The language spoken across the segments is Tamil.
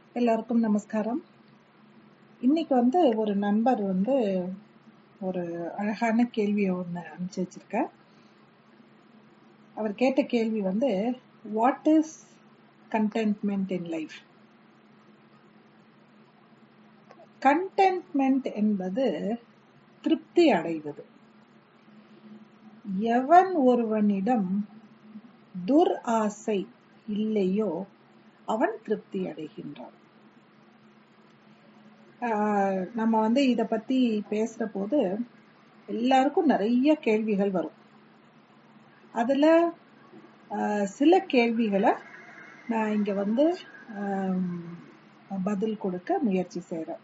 எல்லாருக்கும் நமஸ்காரம் இன்னைக்கு வந்து ஒரு நண்பர் வந்து ஒரு அழகான கேள்வியை ஒன்று அனுப்பிச்சு வச்சிருக்கார் அவர் கேட்ட கேள்வி வந்து what is contentment in life contentment என்பது திருப்தி அடைவது எவன் ஒருவனிடம் துர் ஆசை இல்லையோ அவன் திருப்தி அடைகின்றான் ஆஹ் நம்ம வந்து இத பத்தி பேசுற போது எல்லாருக்கும் நிறைய கேள்விகள் வரும் அதுல ஆஹ் சில கேள்விகளை நான் இங்க வந்து ஆம், பதில் கொடுக்க முயற்சி செய்றேன்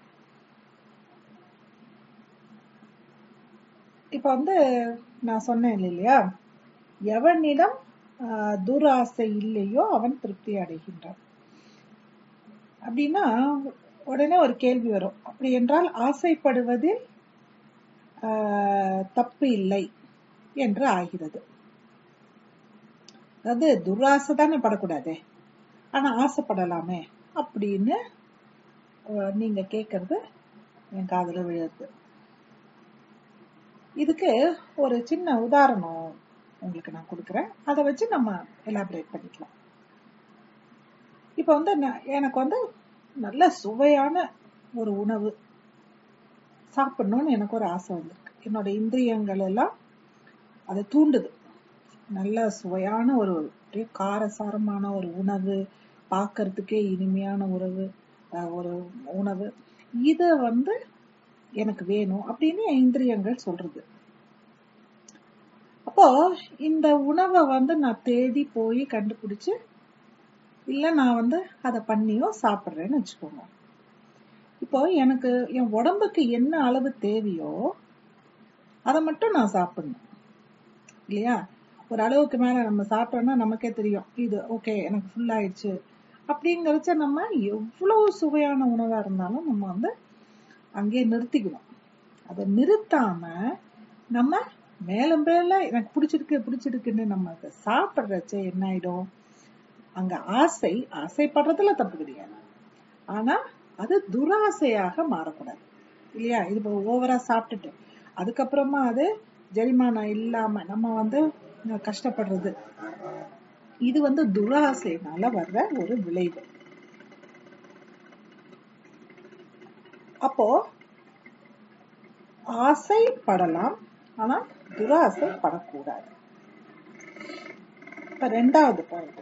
இப்ப வந்து நான் சொன்னேன் இல்லையா எவனிடம் ஆஹ் துராசை இல்லையோ அவன் திருப்தி அடைகின்றான் அப்படின்னா உடனே ஒரு கேள்வி வரும் அப்படி என்றால் ஆசைப்படுவதில் ஆஹ் தப்பு இல்லை என்று ஆகிறது அதாவது துராசை தானே படக்கூடாது ஆனா ஆசைப்படலாமே அப்படின்னு ஆஹ் நீங்க கேக்குறது என் காதுல விழுது இதுக்கு ஒரு சின்ன உதாரணம் உங்களுக்கு நான் கொடுக்குறேன் அதை வச்சு நம்ம எலாபரேட் பண்ணிக்கலாம் இப்போ வந்து நான் எனக்கு வந்து நல்ல சுவையான ஒரு உணவு சாப்பிடணும்னு எனக்கு ஒரு ஆசை வந்திருக்கு என்னோட இந்திரியங்கள் எல்லாம் அதை தூண்டுது நல்ல சுவையான ஒரு அப்படியே காரசாரமான ஒரு உணவு பார்க்கறதுக்கே இனிமையான உறவு அஹ், ஒரு உணவு இத வந்து எனக்கு வேணும் அப்படின்னு என் இந்திரியங்கள் சொல்றது அப்போ இந்த உணவை வந்து நான் தேடி போய் கண்டுபிடிச்சு இல்ல நான் வந்து அதை பண்ணியோ சாப்பிடுறேன்னு வச்சுக்கோங்க இப்போ எனக்கு என் உடம்புக்கு என்ன அளவு தேவையோ அதை மட்டும் நான் சாப்பிடணும் இல்லையா ஒரு அளவுக்கு மேல நம்ம சாப்பிட்டோம்னா நமக்கே தெரியும் இது ஓகே எனக்கு ஃபுல் ஆயிடுச்சு அப்படிங்கறச்ச நம்ம எவ்வளவு சுவையான உணவா இருந்தாலும் நம்ம வந்து அங்கேயே நிறுத்திக்கணும் அதை நிறுத்தாம நம்ம மேலும் மேல எனக்கு பிடிச்சிருக்கு பிடிச்சிருக்குன்னு நம்ம அதை சாப்பிடுறச்ச என்ன ஆயிடும் அங்க ஆசை ஆசைப்படுறதுல தப்பு கிடையாது ஆனா அது துராசையாக மாறக்கூடாது இல்லையா இது இப்போ ஓவரா சாப்பிட்டுட்டு அதுக்கப்புறமா அது ஜெரிமானம் இல்லாம நம்ம வந்து கஷ்டப்படுறது இது வந்து துராசைனால வர்ற ஒரு விளைவு அப்போ ஆசைப்படலாம் ஆனா துராசை படக்கூடாது இப்ப ரெண்டாவது பாயிண்ட்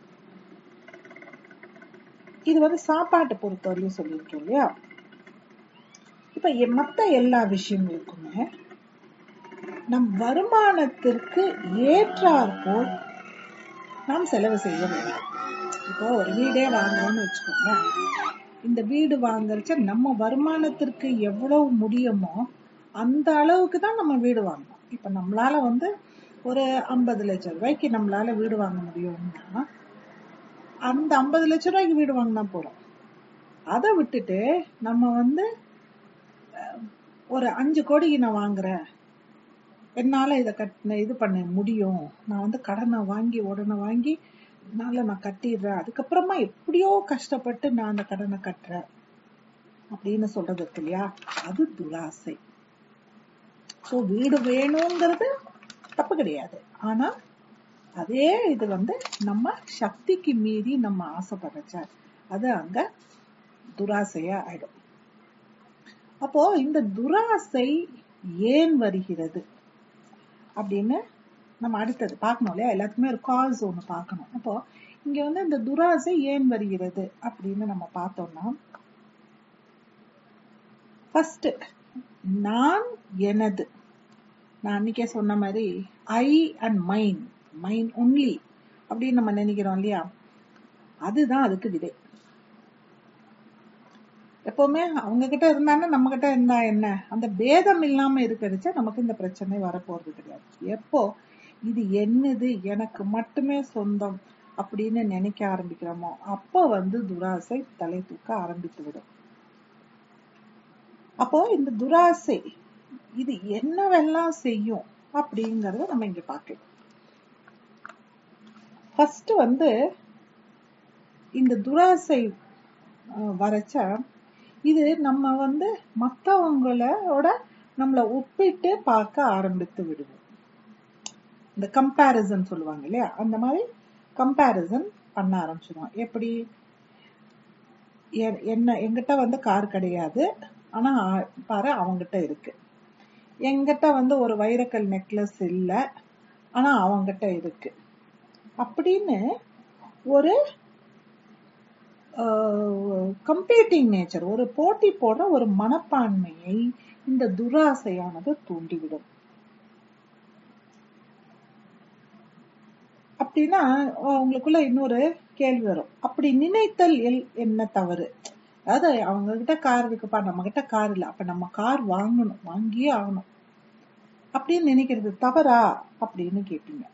இது வந்து சாப்பாட்டை பொறுத்தவரையும் சொல்லியிருக்கேன் இல்லையா இப்ப எ- மத்த எல்லா விஷயங்களுக்குமே நம் வருமானத்திற்கு ஏற்றாற்போல் நாம் செலவு செய்ய வேண்டும் இப்போ ஒரு வீடே வாங்குறோம்னு வச்சுக்கோங்க இந்த வீடு வாங்குறச்ச நம்ம வருமானத்திற்கு எவ்வளவு முடியுமோ அந்த அளவுக்கு தான் நம்ம வீடு வாங்கணும் இப்ப நம்மளால வந்து ஒரு ஐம்பது லட்சம் ரூபாய்க்கு நம்மளால வீடு வாங்க முடியும்னா அந்த ஐம்பது லட்சம் ரூபாய்க்கு வீடு வாங்கினா போறோம் அதை விட்டுட்டு நம்ம வந்து ஒரு அஞ்சு கோடிக்கு நான் வாங்குறேன் என்னால இதை கட் இது பண்ண முடியும் நான் வந்து கடனை வாங்கி உடனே வாங்கி என்னால நான் கட்டிடுறேன் அதுக்கப்புறமா எப்படியோ கஷ்டப்பட்டு நான் அந்த கடனை கட்டுறேன் அப்படின்னு சொல்றது இருக்கு இல்லையா அது துராசை சோ வீடு வேணுங்கிறது தப்பு கிடையாது ஆனா அதே இது வந்து நம்ம சக்திக்கு மீறி நம்ம ஆசைப்படுறச்ச அது அங்க துராசையா ஆயிடும் அப்போ இந்த துராசை ஏன் வருகிறது அப்படின்னு நம்ம அடுத்தது பார்க்கணும் இல்லையா எல்லாத்துக்குமே ஒரு கால்ஸ் ஒண்ணு பார்க்கணும் அப்போ இங்க வந்து இந்த துராசை ஏன் வருகிறது அப்படின்னு நம்ம பார்த்தோம்னா ஃபர்ஸ்ட் நான் எனது நான் அன்னைக்கே சொன்ன மாதிரி I and mine mine only அப்படின்னு நம்ம நினைக்கிறோம் இல்லையா அதுதான் அதுக்கு விதை எப்பவுமே அவங்க கிட்ட இருந்தாங்கன்னா நம்ம கிட்ட இருந்தா என்ன அந்த பேதம் இல்லாம இருக்கிறச்ச நமக்கு இந்த பிரச்சனை வரப்போறது கிடையாது எப்போ இது என்னது எனக்கு மட்டுமே சொந்தம் அப்படின்னு நினைக்க ஆரம்பிக்கிறோமோ அப்போ வந்து துராசை தலை தூக்க ஆரம்பித்து விடும் அப்போ இந்த துராசை இது என்னவெல்லாம் செய்யும் அப்படிங்கறத நம்ம இங்க பார்க்கலாம் ஃபர்ஸ்ட் வந்து இந்த துராசை அஹ், வரைச்ச இது நம்ம வந்து மற்றவங்களோட நம்மளை ஒப்பிட்டு பார்க்க ஆரம்பித்து விடுவோம் இந்த கம்பேரிசன் சொல்லுவாங்க இல்லையா அந்த மாதிரி கம்பேரிசன் பண்ண ஆரம்பிச்சிடுவோம் எப்படி எ- என்ன எங்கிட்ட வந்து கார் கிடையாது ஆனா ஆ- பாரு அவங்கிட்ட இருக்கு என்கிட்ட வந்து ஒரு வைரக்கல் நெக்லஸ் இல்ல ஆனா அவங்கிட்ட இருக்கு அப்படின்னு ஒரு கம்பீட்டிங் நேச்சர் ஒரு போட்டி போடுற ஒரு மனப்பான்மையை இந்த துராசையானது தூண்டிவிடும் அப்படின்னா அஹ் உங்களுக்குள்ள இன்னொரு கேள்வி வரும் அப்படி நினைத்தல் எல்- என்ன தவறு அதாவது அவங்க கிட்ட கார் இருக்குப்பா நம்ம கிட்ட கார் இல்ல அப்ப நம்ம கார் வாங்கணும் வாங்கியே ஆகணும் அப்படின்னு நினைக்கிறது தவறா அப்படின்னு கேட்டீங்க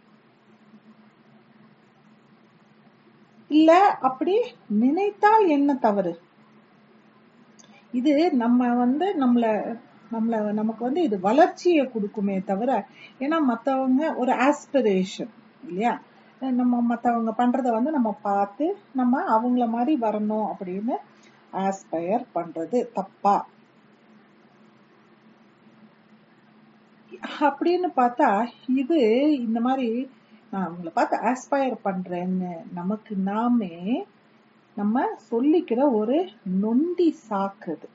இல்ல அப்படி நினைத்தால் என்ன தவறு இது நம்ம வந்து நம்மள நம்மள நமக்கு வந்து இது வளர்ச்சியை கொடுக்குமே தவிர ஏன்னா மத்தவங்க ஒரு ஆஸ்பிரேஷன் இல்லையா நம்ம மத்தவங்க பண்றத வந்து நம்ம பார்த்து நம்ம அவங்கள மாதிரி வரணும் அப்படின்னு ஆஸ்பயர் பண்றது தப்பா அப்படின்னு பார்த்தா இது இந்த மாதிரி நான் அவங்கள பார்த்து ஆஸ்பயர் பண்றேன்னு நமக்கு நாமே நம்ம சொல்லிக்கிற ஒரு நொண்டி சாக்குது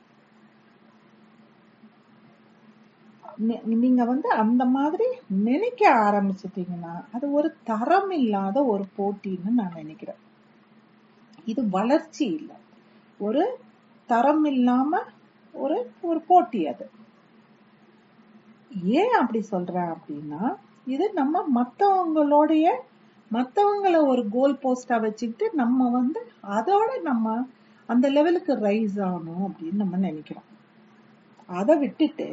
நீ- நீங்க வந்து அந்த மாதிரி நினைக்க ஆரம்பிச்சிட்டீங்கன்னா அது ஒரு தரம் இல்லாத ஒரு போட்டின்னு நான் நினைக்கிறேன் இது வளர்ச்சி இல்லை ஒரு தரம் இல்லாம ஒரு ஒரு போட்டி அது ஏன் அப்படி சொல்றேன் அப்படின்னா இது நம்ம மத்தவங்களுடைய மத்தவங்கள ஒரு கோல் போஸ்டா வச்சுக்கிட்டு நம்ம வந்து அதோட நம்ம அந்த லெவலுக்கு ரைஸ் ஆகணும் அப்படின்னு நம்ம நினைக்கிறோம் அதை விட்டுட்டு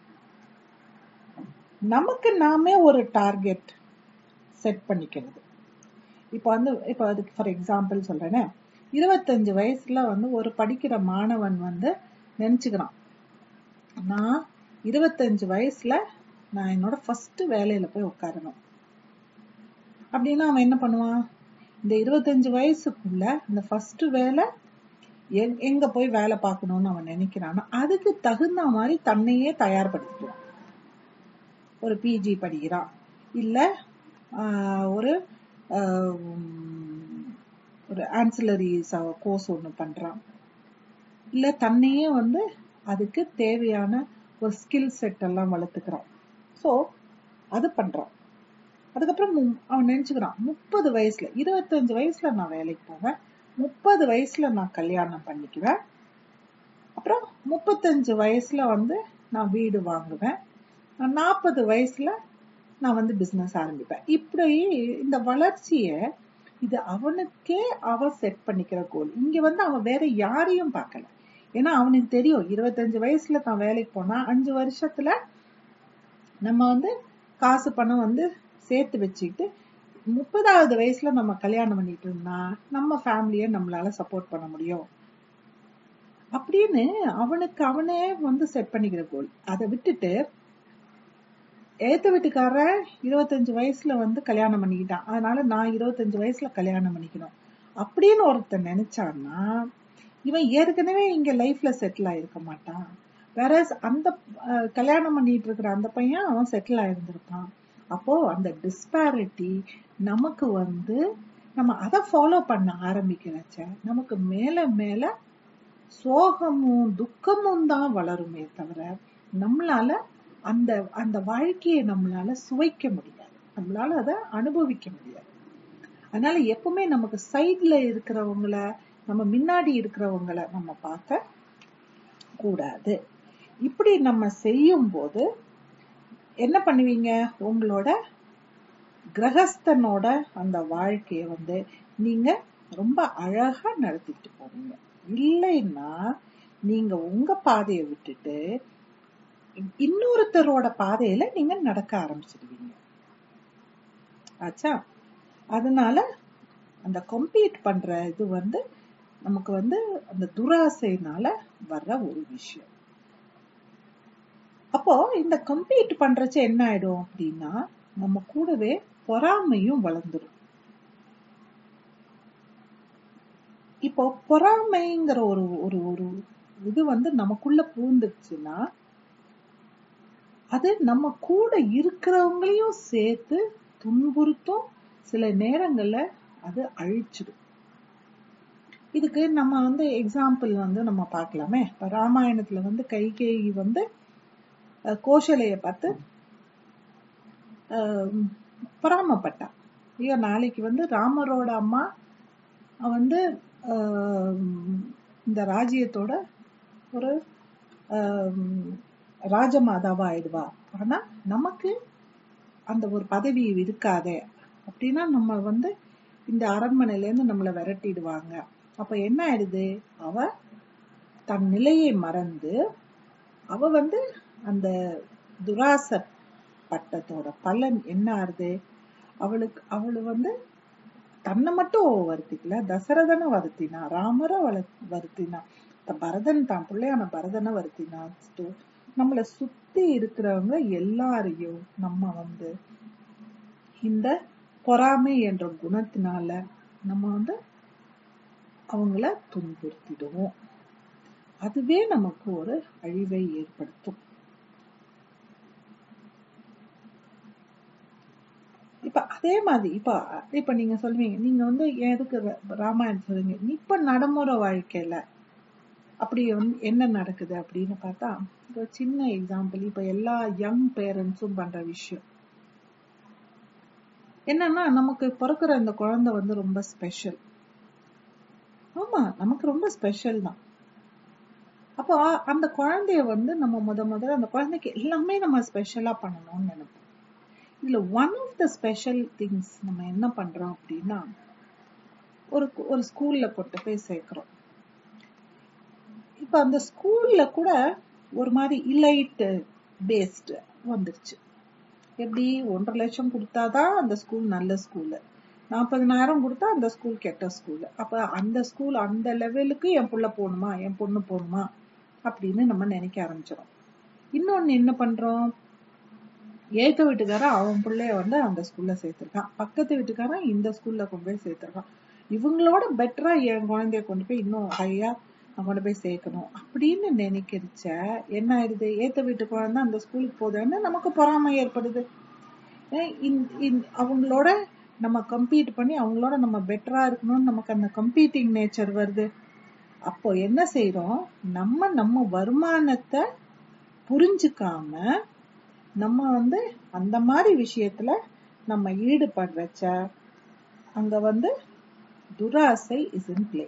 நமக்கு நாமே ஒரு டார்கெட் செட் பண்ணிக்கிறது இப்போ வந்து இப்போ அதுக்கு ஃபார் எக்ஸாம்பிள் சொல்றேனே இருபத்தஞ்சு வயசுல வந்து ஒரு படிக்கிற மாணவன் வந்து நினைச்சுக்கிறான் நான் இருபத்தஞ்சு வயசுல நான் என்னோட ஃபர்ஸ்ட் வேலையில போய் உட்காரணும் அப்படின்னா அவன் என்ன பண்ணுவான் இந்த இருபத்தஞ்சு வயசுக்குள்ள இந்த ஃபர்ஸ்ட் வேலை எங்- எங்க போய் வேலை பார்க்கணும்னு அவன் நினைக்கிறானோ அதுக்கு தகுந்த மாதிரி தன்னையே தயார்படுத்திக்குவான் ஒரு பிஜி படிக்கிறான் இல்ல ஆஹ், ஒரு ஆஹ், உம், ஒரு ஆன்சிலரி கோர்ஸ் ஒண்ணு பண்றான் இல்ல தன்னையே வந்து அதுக்கு தேவையான ஒரு ஸ்கில் செட் எல்லாம் வளர்த்துக்கிறான் சோ அது பண்றான் அதுக்கப்புறம் மு- அவன் நினைச்சுக்கிறான் முப்பது வயசுல இருபத்தஞ்சு வயசுல நான் வேலைக்கு போவேன் முப்பது வயசுல நான் கல்யாணம் பண்ணிக்குவேன் அப்புறம் முப்பத்தஞ்சு வயசுல வந்து நான் வீடு வாங்குவேன் நாற்பது வயசுல நான் வந்து பிசினஸ் ஆரம்பிப்பேன் இப்படி இந்த வளர்ச்சிய இது அவனுக்கே அவன் செட் பண்ணிக்கிற கோல் இங்க வந்து அவன் வேற யாரையும் பார்க்கல ஏன்னா அவனுக்கு தெரியும் இருபத்தஞ்சு வயசுல தான் வேலைக்கு போனா அஞ்சு வருஷத்துல நம்ம வந்து காசு பணம் வந்து சேர்த்து வச்சுக்கிட்டு முப்பதாவது வயசுல நம்ம கல்யாணம் பண்ணிட்டு இருந்தா நம்ம ஃபேமிலிய நம்மளால சப்போர்ட் பண்ண முடியும் அப்படின்னு அவனுக்கு அவனே வந்து செட் பண்ணிக்கிற கோல் அதை விட்டுட்டு ஏத்த வீட்டுக்காரன் இருபத்தஞ்சு வயசுல வந்து கல்யாணம் பண்ணிக்கிட்டான் அதனால நான் இருபத்தஞ்சு வயசுல கல்யாணம் பண்ணிக்கணும் அப்படின்னு ஒருத்தன் நினைச்சான்னா இவன் ஏற்கனவே இங்க லைஃப்ல செட்டில் ஆயிருக்க மாட்டான் வேற அந்த அஹ், கல்யாணம் பண்ணிட்டு இருக்கிற அந்த பையன் அவன் செட்டில் ஆயிருந்திருப்பான் அப்போ அந்த டிஸ்பாரிட்டி நமக்கு வந்து நம்ம அதை ஃபாலோ பண்ண ஆரம்பிக்கிறச்ச நமக்கு மேல மேல சோகமும் துக்கமும் தான் வளருமே தவிர நம்மளால அந்த அந்த வாழ்க்கையை நம்மளால சுவைக்க முடியாது நம்மளால அதை அனுபவிக்க முடியாது அதனால எப்பவுமே நமக்கு சைட்ல இருக்கிறவங்கள நம்ம முன்னாடி இருக்கிறவங்கள நம்ம பார்க்க கூடாது இப்படி நம்ம செய்யும் போது என்ன பண்ணுவீங்க உங்களோட கிரகஸ்தனோட அந்த வாழ்க்கைய வந்து நீங்க ரொம்ப அழகா நடத்திட்டு போவீங்க இல்லைன்னா நீங்க உங்க பாதையை விட்டுட்டு இன்னொருத்தரோட பாதையில நீங்க நடக்க ஆரம்பிச்சிடுவீங்க ஆச்சா அதனால அந்த கம்பீட் பண்ற இது வந்து நமக்கு வந்து அந்த துராசைனால வர்ற ஒரு விஷயம் அப்போ இந்த கம்பீட் பண்றச்ச என்ன ஆயிடும் அப்படின்னா நம்ம கூடவே பொறாமையும் வளர்ந்துடும் இப்போ பொறாமைங்கிற ஒரு ஒரு ஒரு இது வந்து நமக்குள்ள பூந்துச்சுன்னா அது நம்ம கூட இருக்கிறவங்களையும் சேர்த்து துன்புறுத்தும் சில நேரங்கள்ல அது அழிச்சிடும் இதுக்கு நம்ம வந்து எக்ஸாம்பிள் வந்து நம்ம பார்க்கலாமே இப்ப ராமாயணத்துல வந்து கைகேயி வந்து அஹ், கோசலைய பார்த்து ஆஹ், பொறாமைப்பட்டா ஐயோ நாளைக்கு வந்து ராமரோட அம்மா வந்து ஆஹ், இந்த ராஜ்யத்தோட ஒரு ஆஹ், ராஜமாதாவா ஆயிடுவா ஆனா நமக்கு அந்த ஒரு பதவி இருக்காதே அப்படின்னா நம்ம வந்து இந்த அரண்மனையில இருந்து நம்மளை விரட்டிடுவாங்க அப்ப என்ன ஆயிடுது அவ தன் நிலையை மறந்து அவ வந்து அந்த துராச பட்டத்தோட பலன் என்ன ஆறுது அவளுக்கு அவளு வந்து தன்னை மட்டும் வருத்திக்கல தசரதனை வருத்தினா ராமரை வள வருத்தினா த- பரதன் தான் பிள்ளையான பரதனை வருத்தினா stu- நம்மளை சுத்தி இருக்கிறவங்க எல்லாரையும் நம்ம வந்து இந்த பொறாமை என்ற குணத்தினால நம்ம வந்து அவங்கள துன்புறுத்திடுவோம் அதுவே நமக்கு ஒரு அழிவை ஏற்படுத்தும் இப்ப அதே மாதிரி இப்ப இப்ப நீங்க சொல்லுவீங்க நீங்க வந்து எதுக்கு ர- ராமாயணம் சொல்றீங்க இப்ப நடைமுறை வாழ்க்கையில அப்படி வந்து என்ன நடக்குது அப்படின்னு பார்த்தா ஒரு சின்ன எக்ஸாம்பிள் இப்ப எல்லா யங் பேரண்ட்ஸும் பண்ற விஷயம் என்னன்னா நமக்கு பிறக்கிற அந்த குழந்தை வந்து ரொம்ப ஸ்பெஷல் ஆமா நமக்கு ரொம்ப ஸ்பெஷல் தான் அப்போ அந்த குழந்தைய வந்து நம்ம முத முதல்ல அந்த குழந்தைக்கு எல்லாமே நம்ம ஸ்பெஷலா பண்ணணும்னு நினைப்போம் இதுல one of the special things நம்ம என்ன பண்றோம் அப்படின்னா ஒரு ஒரு ஸ்கூல்ல கொண்டு போய் சேர்க்கிறோம் இப்ப அந்த ஸ்கூல்ல கூட ஒரு மாதிரி இலைட் பேஸ்டு வந்துருச்சு எப்படி ஒன்றரை லட்சம் கொடுத்தாதான் அந்த ஸ்கூல் நல்ல ஸ்கூலு நாற்பதனாயிரம் கொடுத்தா அந்த ஸ்கூல் கெட்ட ஸ்கூல் அப்ப அந்த ஸ்கூல் அந்த லெவலுக்கு என் புள்ள போகணுமா என் பொண்ணு போகணுமா அப்படின்னு நம்ம நினைக்க ஆரம்பிச்சிடும் இன்னொன்னு என்ன பண்றோம் ஏத்த வீட்டுக்காரன் அவன் பிள்ளைய வந்து அந்த ஸ்கூல்ல சேர்த்திருக்கான் பக்கத்து வீட்டுக்காரன் இந்த ஸ்கூல்ல கொண்டு போய் சேர்த்திருக்கான் இவங்களோட பெட்டரா என் குழந்தைய கொண்டு போய் இன்னும் ஹையா நான் கொண்டு போய் சேர்க்கணும் அப்படின்னு நினைக்கிறச்ச என்ன ஆயிடுது ஏத்த வீட்டு குழந்தை அந்த ஸ்கூலுக்கு போதுன்னு நமக்கு பொறாமை ஏற்படுது ஏன் இந்த- இந்த- அவங்களோட நம்ம கம்பீட் பண்ணி அவங்களோட நம்ம பெட்டரா இருக்கணும்னு நமக்கு அந்த கம்பீட்டிங் நேச்சர் வருது அப்போ என்ன செய்றோம் நம்ம நம்ம வருமானத்தை புரிஞ்சுக்காம நம்ம வந்து அந்த மாதிரி விஷயத்துல நம்ம ஈடுபடுறச்ச அங்க வந்து துராசை இஸ் இன் பிளே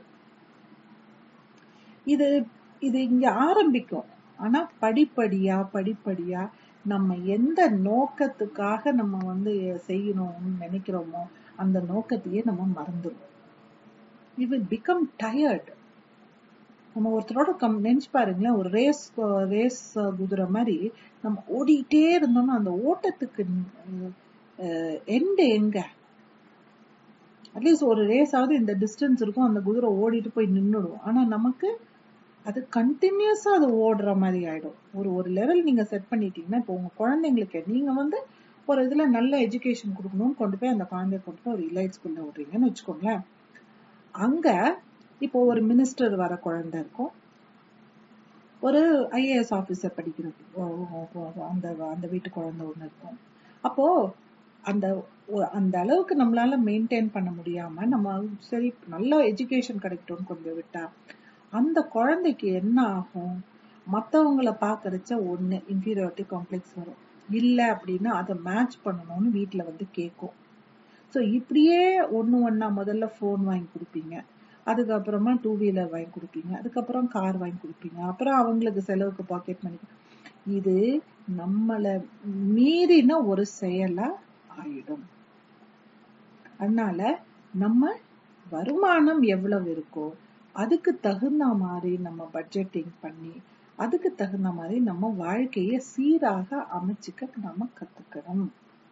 இது இது இங்க ஆரம்பிக்கும் ஆனா படிப்படியா படிப்படியா நம்ம எந்த நோக்கத்துக்காக நம்ம வந்து செய்யணும்னு நினைக்கிறோமோ அந்த நோக்கத்தையே நம்ம மறந்துடும் வி வில் பிகம் டயர்ட் நம்ம ஒருத்தரோட கம் நினைச்சு பாருங்களேன் ஒரு ரேஸ் ரேஸ் குதிரை மாதிரி நம்ம ஓடிட்டே இருந்தோம்னா அந்த ஓட்டத்துக்கு எண்ட் எங்க அட்லீஸ்ட் ஒரு ரேஸ் ஆகுது இந்த டிஸ்டன்ஸ் இருக்கும் அந்த குதிரை ஓடிட்டு போய் நின்னுடும் ஆனா நமக்கு அது கண்டினியூஸா அது ஓடுற மாதிரி ஆயிடும் ஒரு ஒரு லெவல் நீங்க செட் பண்ணிட்டீங்கன்னா இப்போ உங்க குழந்தைங்களுக்கு நீங்க வந்து ஒரு இதுல நல்ல எஜுகேஷன் கொடுக்கணும்னு கொண்டு போய் அந்த குழந்தைய கொண்டு போய் ஒரு இலைட் ஸ்கூல்ல விடுறீங்கன்னு வச்சுக்கோங்களேன் அங்க இப்போ ஒரு மினிஸ்டர் வர குழந்தை இருக்கும் ஒரு ஐஏஎஸ் ஆபீசர் படிக்கிற ஒ- ஒ- ஒ- அந்த அந்த வீட்டு குழந்தை ஒண்ணு இருக்கும் அப்போ அந்த ஒ- அந்த அளவுக்கு நம்மளால மெயின்டைன் பண்ண முடியாம நம்ம சரி நல்ல எஜுகேஷன் கிடைக்கட்டும்னு கொண்டு போய் விட்டா அந்த குழந்தைக்கு என்ன ஆகும் மத்தவங்கள பாக்குறச்ச ஒண்ணு இன்ஃபீரியாரிட்டி காம்ப்ளெக்ஸ் வரும் இல்ல அப்படின்னா அதை மேட்ச் பண்ணணும்னு வீட்ல வந்து கேட்கும் சோ இப்படியே ஒண்ணு ஒண்ணா முதல்ல ஃபோன் வாங்கி கொடுப்பீங்க அதுக்கப்புறமா டூ வீலர் வாங்கி கொடுப்பீங்க அதுக்கப்புறம் கார் வாங்கி கொடுப்பீங்க அப்புறம் அவங்களுக்கு செலவுக்கு பாக்கெட் மணி இது நம்மள மீறின ஒரு செயலா ஆயிடும் அதனால நம்ம வருமானம் எவ்வளவு இருக்கோ அதுக்கு தகுந்த மாதிரி நம்ம பட்ஜெட்டிங் பண்ணி அதுக்கு தகுந்த மாதிரி நம்ம வாழ்க்கைய சீராக அமைச்சுக்க நம்ம கத்துக்கணும்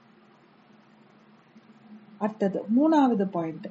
அடுத்தது மூணாவது பாயிண்ட்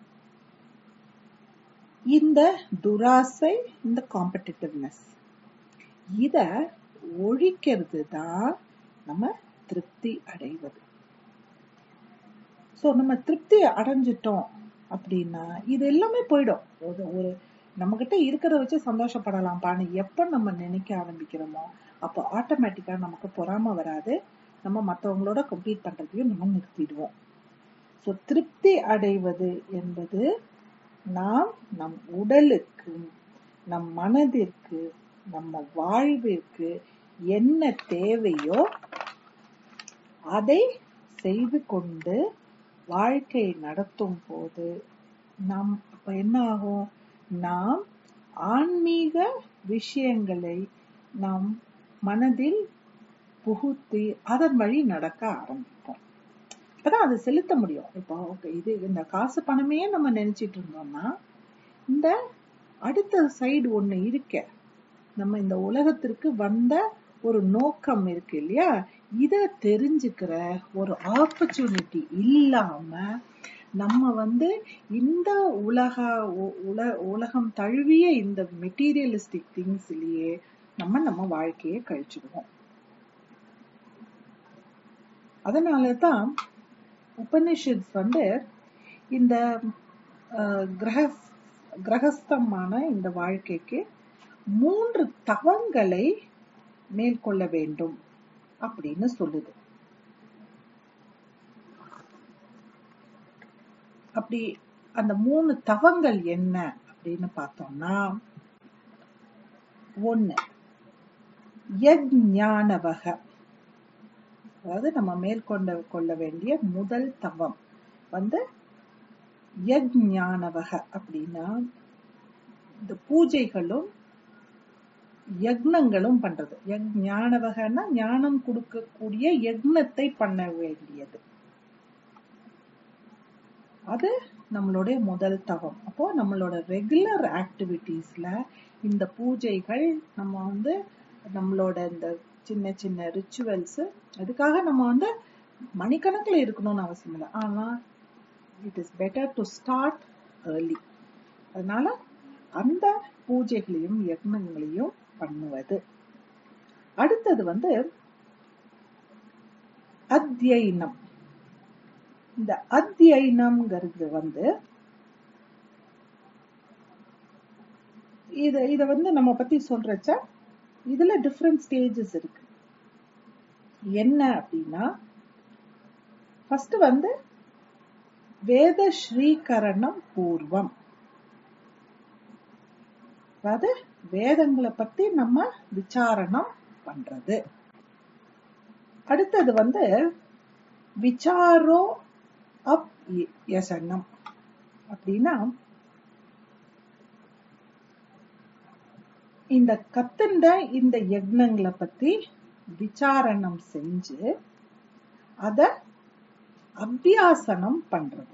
இந்த துராசை இந்த காம்படிட்டிவ்னஸ் இத ஒழிக்கிறது தான் நம்ம திருப்தி அடைவது சோ நம்ம திருப்தி அடைஞ்சிட்டோம் அப்படின்னா இது எல்லாமே போயிடும் ஒரு ஒரு நம்ம கிட்ட இருக்கிறத வச்சு சந்தோஷப்படலாம்ப்பான்னு எப்ப நம்ம நினைக்க ஆரம்பிக்கிறோமோ அப்போ ஆட்டோமேட்டிக்கா நமக்கு பொறாம வராது நம்ம மற்றவங்களோட கம்பீட் பண்றதையும் நம்ம நிறுத்திடுவோம் ஸோ திருப்தி அடைவது என்பது நாம் நம் உடலுக்கு நம் மனதிற்கு நம்ம வாழ்விற்கு என்ன தேவையோ அதை செய்து கொண்டு வாழ்க்கை நடத்தும் போது நாம் அப்ப என்ன ஆகும் நாம் ஆன்மீக விஷயங்களை நாம் மனதில் புகுத்தி அதன் வழி நடக்க ஆரம்பிப்போம் அப்பதான் அதை செலுத்த முடியும் இப்போ okay, இது இந்த காசு பணமே நம்ம நினைச்சிட்டு இருந்தோம்னா இந்த அடுத்த சைடு ஒண்ணு இருக்க நம்ம இந்த உலகத்திற்கு வந்த ஒரு நோக்கம் இருக்கு இல்லையா இத தெரிஞ்சுக்கிற ஒரு ஆப்பர்ச்சுனிட்டி இல்லாம நம்ம வந்து இந்த உலக உ- உல உலகம் தழுவிய இந்த மெட்டீரியலிஸ்டிக் திங்ஸ்லயே நம்ம நம்ம வாழ்க்கையை கழிச்சிடுவோம் அதனால தான் உபனிஷத்ஸ் வந்து இந்த அஹ், கிரக கிரகஸ்தமான இந்த வாழ்க்கைக்கு மூன்று தவங்களை மேற்கொள்ள வேண்டும் அப்படின்னு சொல்லுது அப்படி அந்த மூணு தவங்கள் என்ன அப்படின்னு பார்த்தோம்னா ஒண்ணு யஜ்ஞானவக அதாவது நம்ம மேற்கொண்ட கொள்ள வேண்டிய முதல் தவம் வந்து யஜ்ஞானவக அப்படின்னா இந்த பூஜைகளும் யக்னங்களும் பண்றது யஜ்ஞானவகன்னா ஞானம் கொடுக்கக்கூடிய யக்னத்தை பண்ண வேண்டியது அது நம்மளுடைய முதல் தவம் அப்போ நம்மளோட ரெகுலர் ஆக்டிவிட்டீஸ்ல இந்த பூஜைகள் நம்ம வந்து நம்மளோட இந்த சின்ன சின்ன ரிச்சுவல்ஸ் அதுக்காக நம்ம வந்து மணிக்கணக்கில் இருக்கணும்னு அவசியம் இல்லை ஆனா it is better to start early அதனால அந்த பூஜைகளையும் யக்னங்களையும் பண்ணுவது அடுத்தது வந்து அத்தியனம் இந்த அத்தியனம்ங்கிறது வந்து இத இத வந்து நம்ம பத்தி சொல்றச்ச இதுல டிஃப்ரெண்ட் ஸ்டேஜஸ் இருக்கு என்ன அப்படின்னா ஃபர்ஸ்ட் வந்து வேத ஸ்ரீகரணம் பூர்வம் அதாவது வேதங்களை பத்தி நம்ம விசாரணம் பண்றது அடுத்தது வந்து விசாரோ அப் யசனம் அப்படின்னா இந்த கத்துண்ட இந்த யக்னங்களை பத்தி விசாரணம் செஞ்சு அத அபியாசனம் பண்றது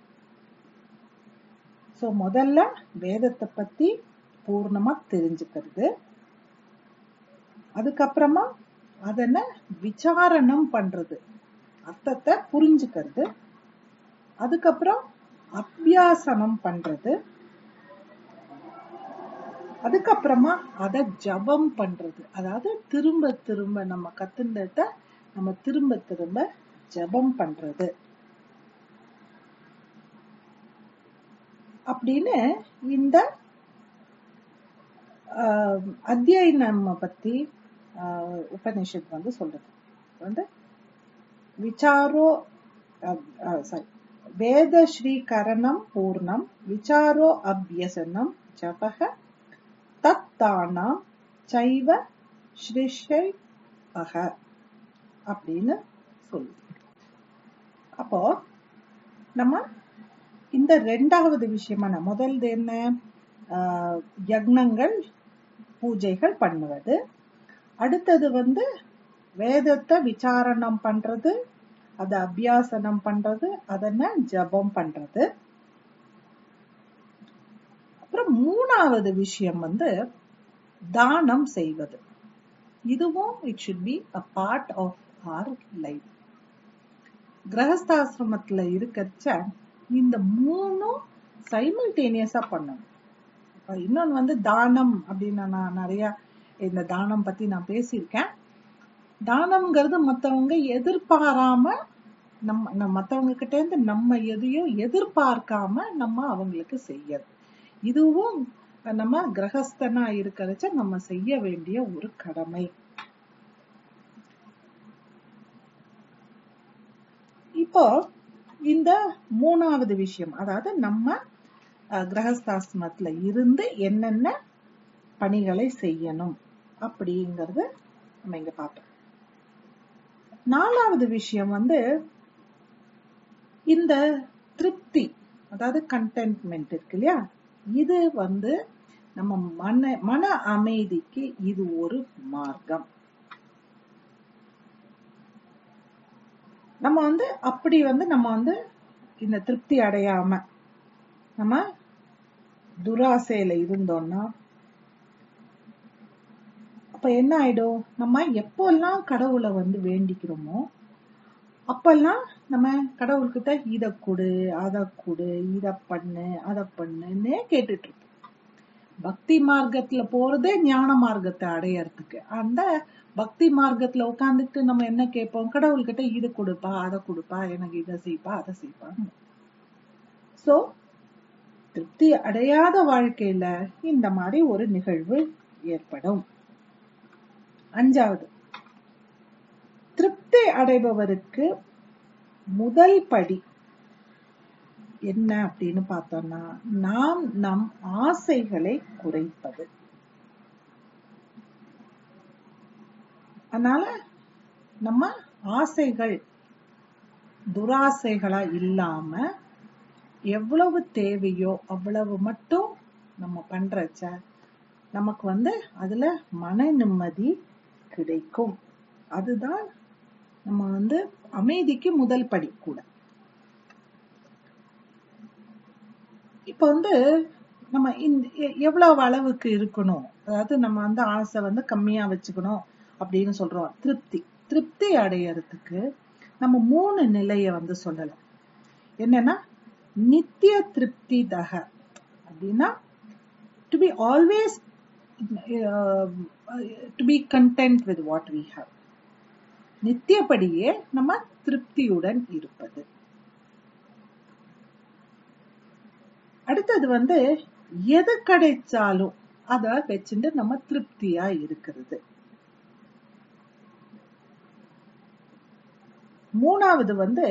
சோ முதல்ல வேதத்தை பத்தி பூர்ணமா தெரிஞ்சுக்கிறது அதுக்கப்புறமா அதன விசாரணம் பண்றது அர்த்தத்தை புரிஞ்சுக்கிறது அதுக்கப்புறம் அபியாசனம் பண்றது அதுக்கப்புறமா அத ஜபம் பண்றது அதாவது திரும்ப திரும்ப நம்ம கத்துண்டத நம்ம திரும்ப திரும்ப ஜபம் பண்றது அப்படின்னு இந்த ஆஹ், அத்தியனம் பத்தி ஆஹ், உபனிஷத் வந்து சொல்றது வந்து விசாரோ சாரி வேத ஸ்ரீகரணம் பூர்ணம் விசாரோ அபியசனம் ஜபக தத்தானாம் சைவ ஸ்ரீஷை அக அப்படின்னு சொல்லு அப்போ நம்ம இந்த ரெண்டாவது விஷயமான முதல்து என்ன ஆஹ், யக்னங்கள் பூஜைகள் பண்ணுவது அடுத்தது வந்து வேதத்தை விசாரணம் பண்றது அதை அபியாசனம் பண்றது அதன ஜபம் பண்றது அப்புறம் மூணாவது விஷயம் வந்து தானம் செய்வது இதுவும் it should be a part of our life கிரகஸ்தாசிரமத்துல இருக்கச்ச இந்த மூணும் சைமல்டேனியஸா பண்ணணும் இப்ப இன்னொன்னு வந்து தானம் அப்படின்னு நான் நிறைய இந்த தானம் பத்தி நான் பேசியிருக்கேன் தானம்ங்கிறது மத்தவங்க எதிர்பாராம நம்ம நம்ம மத்தவங்க கிட்ட இருந்து நம்ம எதையும் எதிர்பார்க்காம நம்ம அவங்களுக்கு செய்யறது இதுவும் நம்ம கிரகஸ்தனா இருக்கிறச்ச நம்ம செய்ய வேண்டிய ஒரு கடமை இப்போ இந்த மூணாவது விஷயம் அதாவது நம்ம அஹ், கிரகஸ்தாசிரமத்துல இருந்து என்னென்ன பணிகளை செய்யணும் அப்படிங்கறது நம்ம இங்க பார்த்தோம் நாலாவது விஷயம் வந்து இந்த திருப்தி அதாவது கண்டென்ட்மெண்ட் இருக்கு இல்லையா இது வந்து நம்ம மன மன அமைதிக்கு இது ஒரு மார்க்கம் நம்ம வந்து அப்படி வந்து நம்ம வந்து இந்த திருப்தி அடையாம நம்ம துராசையில இருந்தோம்னா அப்ப என்ன ஆயிடும் நம்ம எப்பெல்லாம் கடவுளை வந்து வேண்டிக்கிறோமோ அப்பெல்லாம் நம்ம கடவுள்கிட்ட இத கொடு அத கொடு இத பண்ணு அத பண்ணுன்னு கேட்டுட்டு இருப்போம் பக்தி மார்க்கத்துல போறதே ஞான மார்க்கத்தை அடையறதுக்கு அந்த பக்தி மார்க்கத்துல உட்காந்துட்டு நம்ம என்ன கேட்போம் கடவுள்கிட்ட இது கொடுப்பா அதை கொடுப்பா எனக்கு இதை செய்ப்பா அதை செய்ப்பா சோ திருப்தி அடையாத வாழ்க்கையில இந்த மாதிரி ஒரு நிகழ்வு ஏற்படும் அஞ்சாவது திருப்தி அடைபவருக்கு முதல் படி என்ன அப்படின்னு பார்த்தோம்னா நாம் நம் ஆசைகளை குறைப்பது அதனால நம்ம ஆசைகள் துராசைகளா இல்லாம எவ்வளவு தேவையோ அவ்வளவு மட்டும் நம்ம பண்றச்ச நமக்கு வந்து அதுல மன நிம்மதி கிடைக்கும் அதுதான் நம்ம வந்து அமைதிக்கு முதல் படி கூட இப்ப வந்து நம்ம இந்த எ- எவ்வளவு அளவுக்கு இருக்கணும் அதாவது நம்ம வந்து ஆசை வந்து கம்மியா வச்சுக்கணும் அப்படின்னு சொல்றோம் திருப்தி திருப்தி அடையறதுக்கு நம்ம மூணு நிலைய வந்து சொல்லலாம் என்னன்னா நித்திய திருப்தி தக அப்படின்னா to be always to be content with what we have நித்தியப்படியே நம்ம திருப்தியுடன் இருப்பது அடுத்தது வந்து எது கிடைச்சாலும் அத வச்சுட்டு நம்ம திருப்தியா இருக்கிறது மூணாவது வந்து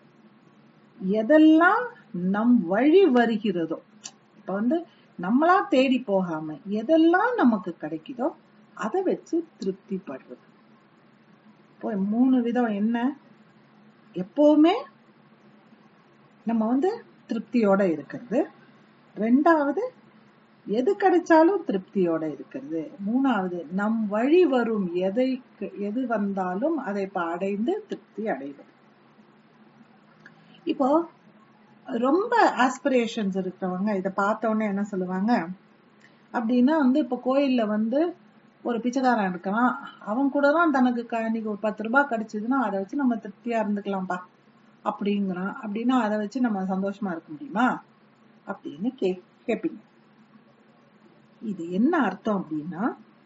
எதெல்லாம் நம் வழி வருகிறதோ இப்ப வந்து நம்மளா தேடி போகாம எதெல்லாம் நமக்கு கிடைக்குதோ அதை வச்சு திருப்தி படுறது இப்போ மூணு விதம் என்ன எப்பவுமே நம்ம வந்து திருப்தியோட இருக்கிறது ரெண்டாவது எது கிடைச்சாலும் திருப்தியோட இருக்கிறது மூணாவது நம் வழி வரும் எதை எது வந்தாலும் அதை இப்ப அடைந்து திருப்தி அடைவது இப்போ ரொம்ப ஆஸ்பிரேஷன்ஸ் இருக்கிறவங்க இதை பார்த்த உடனே என்ன சொல்லுவாங்க அப்படின்னா வந்து இப்ப கோயில்ல வந்து ஒரு பிச்சைக்காரன் இருக்கான் அவன் கூட தான் தனக்கு க- இன்னைக்கு ஒரு பத்து ரூபாய் கிடைச்சதுன்னா அதை வச்சு நம்ம திருப்தியா இருந்துக்கலாம்ப்பா அப்படிங்கிறான் அப்படின்னா அதை வச்சு நம்ம சந்தோஷமா இருக்க முடியுமா அப்படின்னு கே கேப்பீங்க இது என்ன அர்த்தம் அப்படின்னா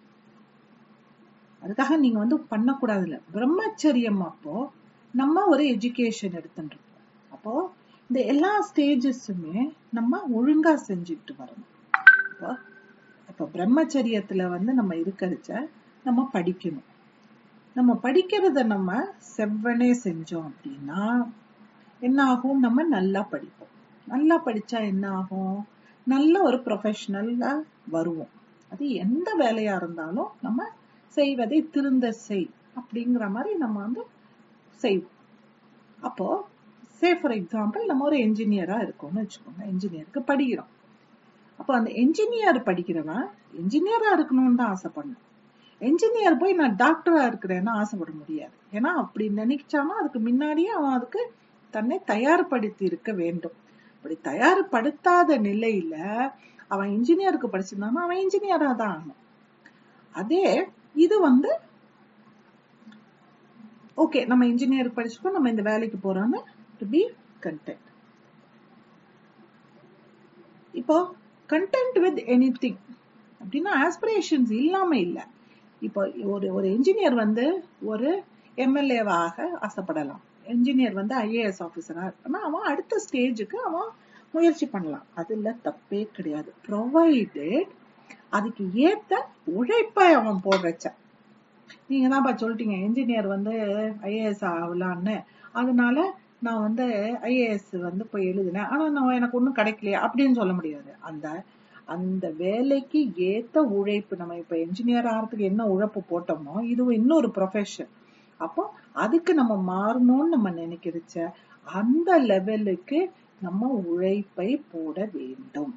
அதுக்காக நீங்க வந்து பண்ணக்கூடாதுல்ல பிரம்மச்சரியம் அப்போ நம்ம ஒரு எஜுகேஷன் எடுத்துட்டு இருக்கோம் அப்போ இந்த எல்லா ஸ்டேஜஸுமே நம்ம ஒழுங்கா செஞ்சுட்டு வரணும் இப்போ இப்போ பிரம்மச்சரியத்துல வந்து நம்ம இருக்கிறச்ச நம்ம படிக்கணும் நம்ம படிக்கிறத நம்ம செவ்வனே செஞ்சோம் அப்படின்னா என்ன ஆகும் நம்ம நல்லா படிப்போம் நல்லா படிச்சா என்ன ஆகும் நல்ல ஒரு ப்ரொஃபஷனலா வருவோம் அது எந்த வேலையா இருந்தாலும் நம்ம செய்வதை திருந்த செய் அப்படிங்கிற மாதிரி நம்ம வந்து செய்வோம் அப்போ சே ஃபார் எக்ஸாம்பிள் நம்ம ஒரு என்ஜினியரா இருக்கோம்னு வச்சுக்கோங்க என்ஜினியருக்கு படிக்கிறோம் அப்போ அந்த என்ஜினியர் படிக்கிறவன் என்ஜினியரா இருக்கணும்னு தான் ஆசைப்படணும் என்ஜினியர் போய் நான் டாக்டரா இருக்கிறேன்னு ஆசைப்பட முடியாது ஏன்னா அப்படி நினைச்சானா அதுக்கு முன்னாடியே அவன் அதுக்கு தன்னை தயார்படுத்தி இருக்க வேண்டும் அப்படி தயார்படுத்தாத நிலையில அவன் இன்ஜினியருக்கு படிச்சிருந்தானா அவன் இன்ஜினியரா தான் ஆகணும் அதே இது வந்து ஓகே நம்ம இன்ஜினியர் படிச்சுக்கோ நம்ம இந்த வேலைக்கு போறோம்னு டு பி கண்டென்ட் இப்போ கண்டென்ட் வித் எனி திங் அப்படின்னா ஆஸ்பிரேஷன்ஸ் இல்லாம இல்ல இப்போ ஒரு ஒரு இன்ஜினியர் வந்து ஒரு எம்எல்ஏவாக ஆசைப்படலாம் என்ஜினியர் வந்து ஐஏஎஸ் ஆஃபீஸரா இருக்கான்னா அவன் அடுத்த ஸ்டேஜுக்கு அவன் முயற்சி பண்ணலாம் அதுல தப்பே கிடையாது ப்ரொவைடட் அதுக்கு ஏத்த உழைப்பை அவன் போடுறச்ச நீங்க தான்ப்பா சொல்லிட்டீங்க என்ஜினியர் வந்து ஐஏஎஸ் ஆகலான்னு அதனால நான் வந்து ஐஏஎஸ் வந்து போய் எழுதினேன் ஆனா நான் எனக்கு ஒன்றும் கிடைக்கலையே அப்படின்னு சொல்ல முடியாது அந்த அந்த வேலைக்கு ஏத்த உழைப்பு நம்ம இப்ப என்ஜினியர் ஆகிறதுக்கு என்ன உழைப்பு போட்டோமோ இது இன்னொரு ப்ரொஃபஷன் அப்போ அதுக்கு நம்ம மாறணும்னு நம்ம நினைக்கிறச்ச அந்த லெவலுக்கு நம்ம உழைப்பை போட வேண்டும்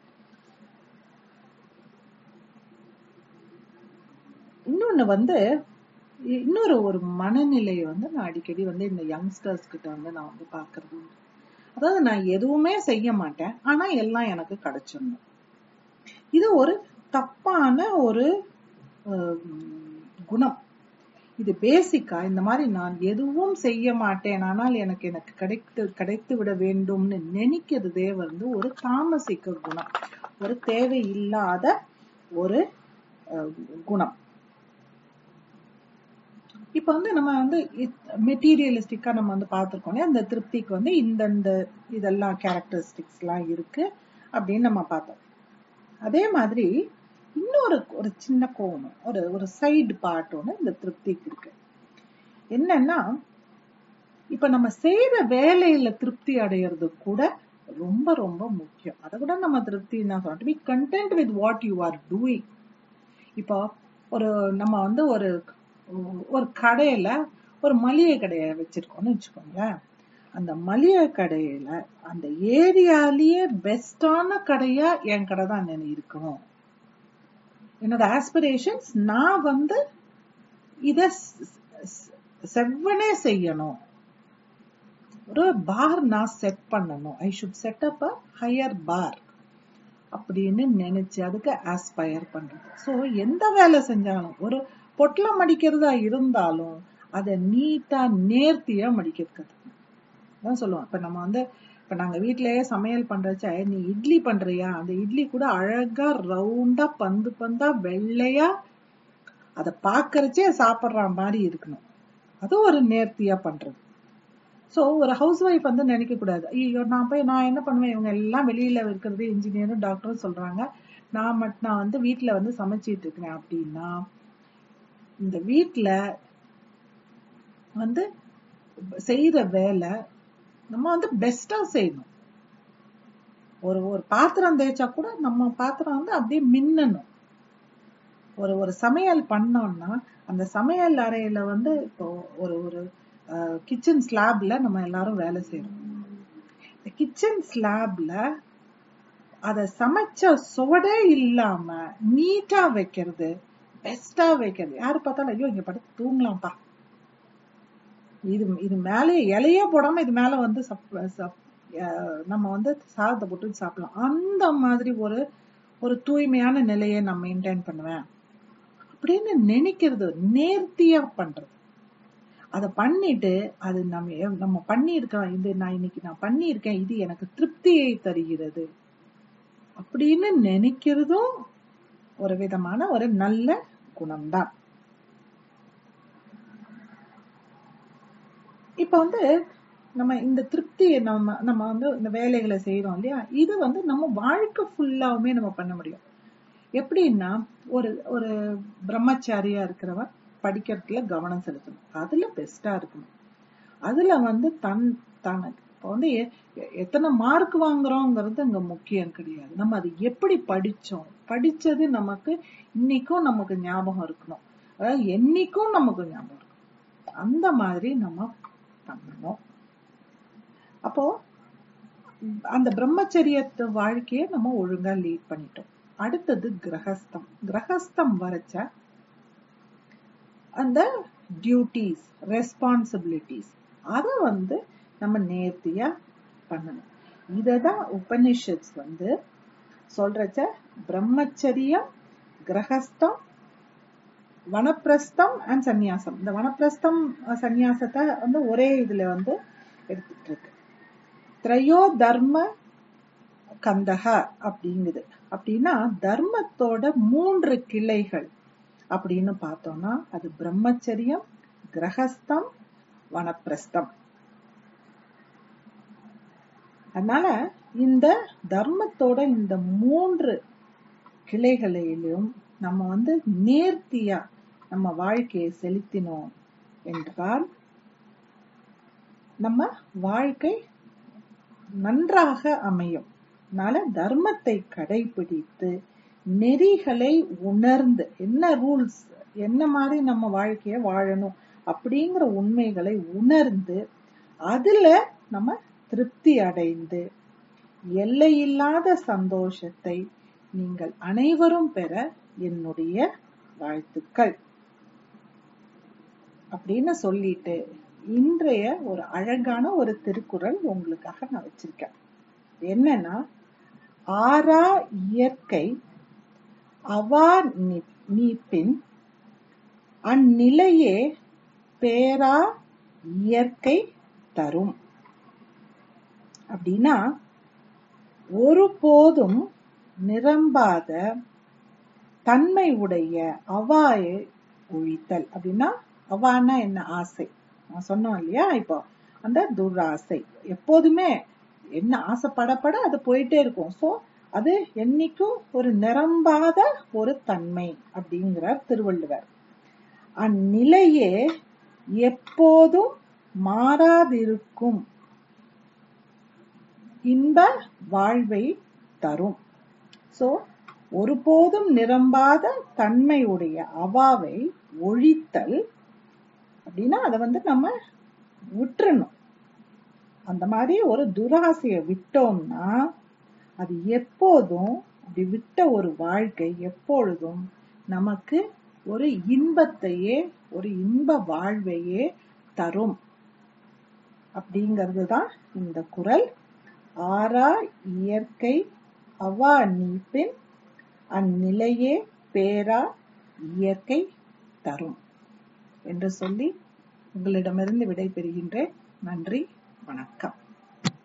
இன்னொன்னு வந்து இ- இன்னொரு ஒரு மனநிலையை வந்து நான் அடிக்கடி வந்து இந்த யங்ஸ்டர்ஸ் கிட்ட வந்து நான் வந்து பாக்குறது உண்டு. அதாவது நான் எதுவுமே செய்ய மாட்டேன் ஆனா எல்லாம் எனக்கு கிடைச்சிடணும் இது ஒரு தப்பான ஒரு அஹ், குணம் இது பேசிக்கா இந்த மாதிரி நான் எதுவும் செய்ய மாட்டேன் ஆனால் எனக்கு எனக்கு கிடைத்து கிடைத்து விட வேண்டும்னு நினைக்கிறதே வந்து ஒரு தாமசிக்க குணம் ஒரு தேவையில்லாத ஒரு அஹ், குணம் இப்ப வந்து நம்ம வந்து மெட்டீரியலிஸ்டிக்கா நம்ம வந்து பார்த்திருக்கோம் அந்த திருப்திக்கு வந்து இந்தந்த இதெல்லாம் கேரக்டரிஸ்டிக்ஸ் எல்லாம் இருக்கு அப்படின்னு நம்ம பார்த்தோம் அதே மாதிரி இன்னொரு ஒரு சின்ன கோணம் ஒரு ஒரு சைடு பார்ட் ஒன்று இந்த திருப்திக்கு இருக்கு என்னன்னா இப்ப நம்ம செய்யற வேலையில திருப்தி அடையிறது கூட ரொம்ப ரொம்ப முக்கியம் அதை கூட நம்ம திருப்தி என்ன சொல்றோம் be content with what you are doing இப்போ ஒரு நம்ம வந்து ஒரு ஒரு கடையில ஒரு மளிகை கடையை வச்சிருக்கோம்னு வச்சுக்கோங்களேன் அந்த மளிகை கடையில அந்த ஏரியாலேயே பெஸ்டான கடையா என் கடை தான் எனக்கு இருக்கணும் என்னோட ஆஸ்பிரேஷன்ஸ் நான் வந்து இத ஸ்- ஸ்- செவ்வனே செய்யணும் ஒரு பார் நான் செட் பண்ணணும் I should set up a higher bar அப்படின்னு நினைச்சு அதுக்கு ஆஸ்பயர் பண்றது சோ எந்த வேலை செஞ்சாலும் ஒரு பொட்டலம் மடிக்கிறதா இருந்தாலும் அதை நீட்டா நேர்த்தியா மடிக்கிறது கத்துக்கணும் அதான் சொல்லுவோம் இப்ப நம்ம வந்து இப்ப நாங்க வீட்லயே சமையல் பண்றச்ச நீ இட்லி பண்றியா அந்த இட்லி கூட அழகா ரவுண்டா பந்து பந்தா வெள்ளையா அத பாக்குறச்சே சாப்பிடுற மாதிரி இருக்கணும் அது ஒரு நேர்த்தியா பண்றது சோ ஒரு ஹவுஸ் ஒய்ஃப் வந்து நினைக்க கூடாது ஐயோ நான் போய் நான் என்ன பண்ணுவேன் இவங்க எல்லாம் வெளியில இருக்கிறது இன்ஜினியரும் டாக்டரும் சொல்றாங்க நான் மட்டும் நான் வந்து வீட்ல வந்து சமைச்சிட்டு இருக்கிறேன் அப்படின்னா இந்த வீட்ல வந்து செய்யற வேலை நம்ம வந்து பெஸ்டா செய்யணும் ஒரு ஒரு பாத்திரம் தேய்ச்சா கூட நம்ம பாத்திரம் வந்து அப்படியே மின்னணும் ஒரு ஒரு சமையல் பண்ணோம்னா அந்த சமையல் அறையில வந்து இப்போ ஒரு ஒரு கிச்சன் ஸ்லாப்ல நம்ம எல்லாரும் வேலை செய்யறோம் இந்த கிச்சன் ஸ்லாப்ல அத சமைச்ச சுவடே இல்லாம நீட்டா வைக்கிறது பெஸ்டா வைக்கிறது யாரு பார்த்தாலும் ஐயோ இங்க படுத்து தூங்கலாம்ப்பா இது இது மேலே இலையே போடாம இது மேல வந்து சப் சப்- அஹ் நம்ம வந்து சாதத்தை போட்டு சாப்பிடலாம் அந்த மாதிரி ஒரு ஒரு தூய்மையான நிலையை நான் மெயின்டைன் பண்ணுவேன் அப்படின்னு நினைக்கிறது நேர்த்தியா பண்றது அதை பண்ணிட்டு அது நம்ம எவ்- நம்ம பண்ணியிருக்கோம் இது நான் இன்னைக்கு நான் பண்ணியிருக்கேன் இது எனக்கு திருப்தியை தருகிறது அப்படின்னு நினைக்கிறதும் ஒரு விதமான ஒரு நல்ல குணம்தான் இப்ப வந்து நம்ம இந்த திருப்தியை நம்ம நம்ம வந்து இந்த வேலைகளை செய்யறோம் இல்லையா இது வந்து நம்ம வாழ்க்கை ஃபுல்லாவுமே நம்ம பண்ண முடியும் எப்படின்னா ஒரு ஒரு பிரம்மச்சாரியா இருக்கிறவன் படிக்கிறதுல கவனம் செலுத்தணும் அதுல பெஸ்டா இருக்கணும் அதுல வந்து தன் தனக்கு இப்போ வந்து எ- எ- எத்தனை மார்க் வாங்குறோங்கிறது அங்க முக்கியம் கிடையாது நம்ம அது எப்படி படிச்சோம் படிச்சது நமக்கு இன்னைக்கும் நமக்கு ஞாபகம் இருக்கணும் அதாவது என்னைக்கும் நமக்கு ஞாபகம் இருக்கணும் அந்த மாதிரி நம்ம பண்ணணும் அப்போ அந்த பிரம்மச்சரியத்து வாழ்க்கையை நம்ம ஒழுங்கா லீட் பண்ணிட்டோம் அடுத்தது கிரகஸ்தம் கிரகஸ்தம் வரைச்ச அந்த டியூட்டிஸ் ரெஸ்பான்சிபிலிட்டிஸ் அதை வந்து நம்ம நேர்த்தியா பண்ணணும் இததான் உபனிஷத்ஸ் வந்து சொல்றச்ச பிரம்மச்சரியம் கிரகஸ்தம் வனப்பிரஸ்தம் அண்ட் சந்நியாசம் இந்த வனப்பிரஸ்தம் அஹ், சந்நியாசத்தை வந்து ஒரே இதுல வந்து எடுத்துட்டு இருக்கு திரையோ தர்ம கந்தக அப்படிங்குது அப்படின்னா தர்மத்தோட மூன்று கிளைகள் அப்படின்னு பார்த்தோம்னா அது பிரம்மச்சரியம் கிரகஸ்தம் வனப்பிரஸ்தம் அதனால இந்த தர்மத்தோட இந்த மூன்று கிளைகளிலும் நம்ம வந்து நேர்த்தியா நம்ம வாழ்க்கையை செலுத்தினோம் என்றால் நம்ம வாழ்க்கை நன்றாக அமையும் அதனால தர்மத்தை கடைபிடித்து நெறிகளை உணர்ந்து என்ன ரூல்ஸ் என்ன மாதிரி நம்ம வாழ்க்கைய வாழணும் அப்படிங்கிற உண்மைகளை உணர்ந்து அதுல நம்ம திருப்தி அடைந்து எல்லையில்லாத சந்தோஷத்தை நீங்கள் அனைவரும் பெற என்னுடைய வாழ்த்துக்கள் அப்படின்னு சொல்லிட்டு இன்றைய ஒரு அழகான ஒரு திருக்குறள் உங்களுக்காக நான் வச்சிருக்கேன் என்னன்னா ஆறா இயற்கை அவா நீப்பின் அந்நிலையே பேரா இயற்கை தரும் அப்படின்னா ஒருபோதும் நிரம்பாத தன்மை உடைய அவாயை ஒழித்தல் அப்படின்னா அவான்னா என்ன ஆசை நான் சொன்னோம் இல்லையா இப்போ அந்த துராசை எப்போதுமே என்ன ஆசைப்படப்பட அது போயிட்டே இருக்கும் சோ அது என்னைக்கும் ஒரு நிரம்பாத ஒரு தன்மை அப்படிங்கிறார் திருவள்ளுவர் அந்நிலையே எப்போதும் மாறாதிருக்கும் இன்ப வாழ்வை தரும் சோ ஒருபோதும் நிரம்பாத தன்மையுடைய அவாவை ஒழித்தல் அப்படின்னா அதை வந்து நம்ம விட்டுறணும் அந்த மாதிரி ஒரு துராசையை விட்டோம்னா அது எப்போதும் அப்படி விட்ட ஒரு வாழ்க்கை எப்பொழுதும் நமக்கு ஒரு இன்பத்தையே ஒரு இன்ப வாழ்வையே தரும் அப்படிங்கிறது தான் இந்த குரல் ஆறா இயற்கை அவா நீப்பின் அந்நிலையே பேரா இயற்கை தரும் என்று சொல்லி உங்களிடமிருந்து விடைபெறுகின்றேன் நன்றி வணக்கம்